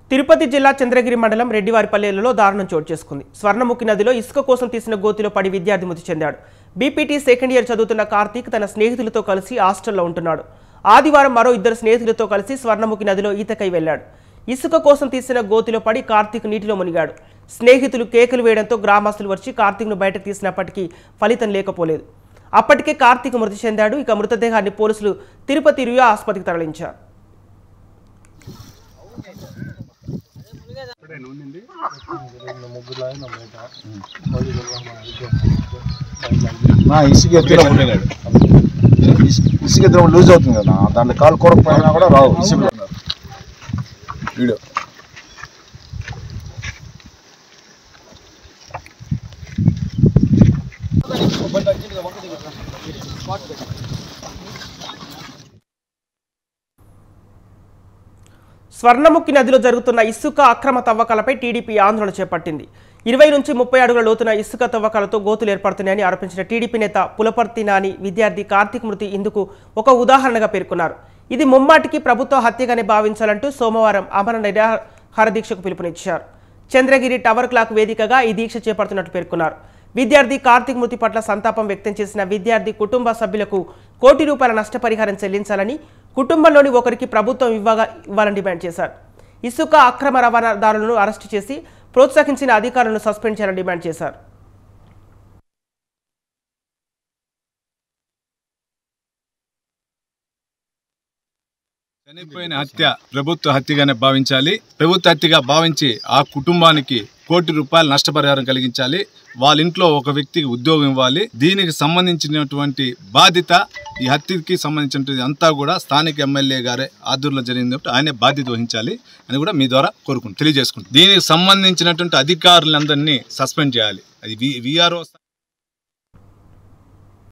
తిరుపతి జిల్లా చంద్రగిరి మండలం రెడ్డివారిపల్లెలలో దారుణం చోటు చేసుకుంది స్వర్ణముఖి నదిలో ఇసుక కోసం తీసిన గోతిలో పడి విద్యార్థి మృతి చెందాడు బీపీటీ సెకండ్ ఇయర్ చదువుతున్న కార్తీక్ తన స్నేహితులతో కలిసి హాస్టల్లో ఉంటున్నాడు ఆదివారం మరో ఇద్దరు స్నేహితులతో కలిసి స్వర్ణముఖి నదిలో ఈతకై వెళ్లాడు ఇసుక కోసం తీసిన గోతిలో పడి కార్తీక్ నీటిలో మునిగాడు స్నేహితులు కేకలు వేయడంతో గ్రామస్తులు వచ్చి కార్తీక్ను బయటకు తీసినప్పటికీ ఫలితం లేకపోలేదు అప్పటికే కార్తీక్ మృతి చెందాడు ఇక మృతదేహాన్ని పోలీసులు తిరుపతి రుయా ఆసుపత్రికి తరలించారు నా ఇసుక ఎత్తులో ఇసుక- ఇసుక ఎత్తులో లూజ్ అవుతుంది కదా దాంట్లో కాలు కూరకపోయినా కూడా రావు ఇసుక వీడియో స్వర్ణముఖి నదిలో జరుగుతున్న ఇసుక అక్రమ తవ్వకాలపై టీడీపీ ఆందోళన చేపట్టింది ఇరవై నుంచి ముప్పై అడుగుల లోతున ఇసుక తవ్వకాలతో గోతులు ఏర్పడుతున్నాయని ఆరోపించిన టీడీపీ నేత పులపర్తి నాని విద్యార్థి కార్తీక్ మృతి ఇందుకు ఒక ఉదాహరణగా పేర్కొన్నారు ఇది ముమ్మాటికి ప్రభుత్వ హత్యగానే భావించాలంటూ సోమవారం అమర నిరాహార దీక్షకు పిలుపునిచ్చారు చంద్రగిరి టవర్ క్లాక్ వేదికగా ఈ దీక్ష చేపడుతున్నట్టు పేర్కొన్నారు విద్యార్థి కార్తీక్ మృతి పట్ల సంతాపం వ్యక్తం చేసిన విద్యార్థి కుటుంబ సభ్యులకు కోటి రూపాయల నష్టపరిహారం చెల్లించాలని కుటుంబంలోని ఒకరికి ప్రభుత్వం ఇవ్వగా ఇవ్వాలని డిమాండ్ చేశారు ఇసుక అక్రమ రవాణాదారులను అరెస్టు చేసి ప్రోత్సహించిన అధికారులను సస్పెండ్ చేయాలని డిమాండ్ చేశారు చనిపోయిన హత్య ప్రభుత్వ హత్యగానే భావించాలి ప్రభుత్వ హత్యగా భావించి ఆ కుటుంబానికి కోటి రూపాయలు నష్టపరిహారం కలిగించాలి వాళ్ళ ఇంట్లో ఒక వ్యక్తికి ఉద్యోగం ఇవ్వాలి దీనికి సంబంధించినటువంటి బాధ్యత ఈ హత్యకి సంబంధించినటువంటి అంతా కూడా స్థానిక ఎమ్మెల్యే గారే ఆధ్వర్యంలో జరిగింది కాబట్టి ఆయనే బాధ్యత వహించాలి అని కూడా మీ ద్వారా కోరుకుంటు తెలియజేసుకుంటాం దీనికి సంబంధించినటువంటి అధికారులందరినీ సస్పెండ్ చేయాలి అది విఆర్ఓ